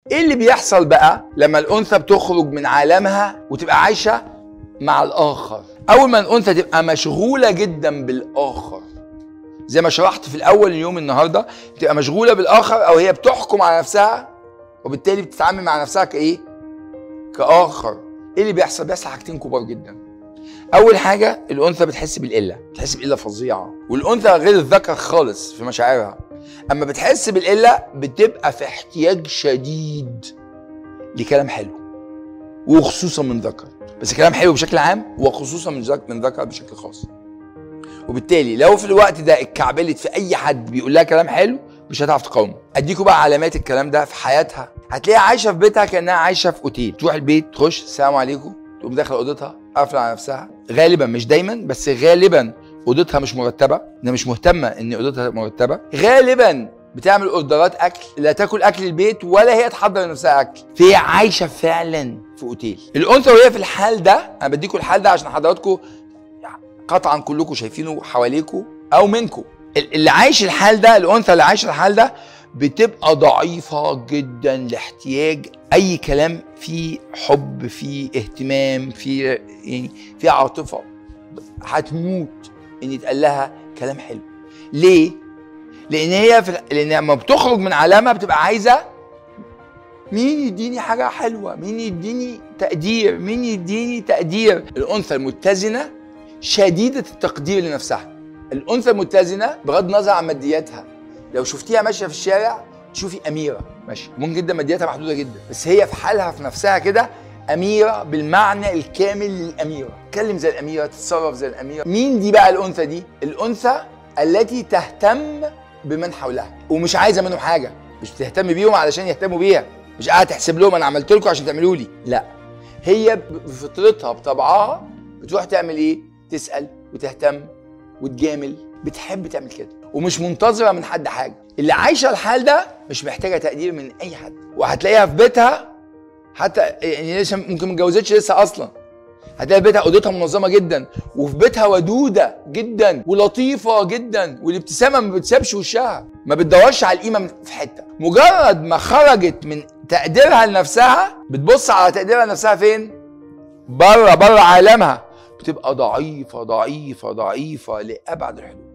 ايه اللي بيحصل بقى لما الانثى بتخرج من عالمها وتبقى عايشه مع الاخر اول ما الانثى تبقى مشغوله جدا بالاخر زي ما شرحت في الاول اليوم النهارده بتبقى مشغوله بالاخر او هي بتحكم على نفسها وبالتالي بتتعامل مع نفسها كايه كاخر ايه اللي بيحصل بيحصل حاجتين كبار جدا اول حاجه الانثى بتحس بالقله بتحس بقله فظيعه والانثى غير الذكر خالص في مشاعرها اما بتحس بالقله بتبقى في احتياج شديد لكلام حلو وخصوصا من ذكر بس كلام حلو بشكل عام وخصوصا من ذكر من ذكر بشكل خاص وبالتالي لو في الوقت ده اتكعبلت في اي حد بيقول لها كلام حلو مش هتعرف تقاومه اديكوا بقى علامات الكلام ده في حياتها هتلاقيها عايشه في بيتها كانها عايشه في اوتيل تروح البيت تخش السلام عليكم تقوم داخله اوضتها قافله على نفسها غالبا مش دايما بس غالبا اوضتها مش مرتبه انها مش مهتمه ان اوضتها مرتبه غالبا بتعمل اوردرات اكل لا تاكل اكل البيت ولا هي تحضر لنفسها اكل فهي عايشه فعلا في اوتيل الانثى وهي في الحال ده انا بديكوا الحال ده عشان حضراتكم قطعا كلكم شايفينه حواليكم او منكم اللي عايش الحال ده الانثى اللي عايشه الحال ده بتبقى ضعيفة جدا لاحتياج أي كلام فيه حب فيه اهتمام فيه يعني فيه عاطفة هتموت إن يتقال لها كلام حلو ليه؟ لأن هي في لأن لما بتخرج من عالمها بتبقى عايزة مين يديني حاجة حلوة؟ مين يديني تقدير؟ مين يديني تقدير؟ الأنثى المتزنة شديدة التقدير لنفسها الأنثى المتزنة بغض النظر عن مادياتها لو شفتيها ماشيه في الشارع تشوفي اميره ماشيه ممكن جدا مادياتها محدوده جدا بس هي في حالها في نفسها كده اميره بالمعنى الكامل للاميره تتكلم زي الاميره تتصرف زي الاميره مين دي بقى الانثى دي الانثى التي تهتم بمن حولها ومش عايزه منهم حاجه مش بتهتم بيهم علشان يهتموا بيها مش قاعده تحسب لهم انا عملت لكم عشان تعملوا لي لا هي بفطرتها بطبعها بتروح تعمل ايه تسال وتهتم وتجامل بتحب تعمل كده ومش منتظره من حد حاجه اللي عايشه الحال ده مش محتاجه تقدير من اي حد وهتلاقيها في بيتها حتى يعني لسه ممكن ما اتجوزتش لسه اصلا هتلاقي بيتها اوضتها منظمه جدا وفي بيتها ودوده جدا ولطيفه جدا والابتسامه ما بتسابش وشها ما بتدورش على القيمه في حته مجرد ما خرجت من تقديرها لنفسها بتبص على تقديرها لنفسها فين بره بره عالمها بتبقى ضعيفه ضعيفه ضعيفه لابعد الحدود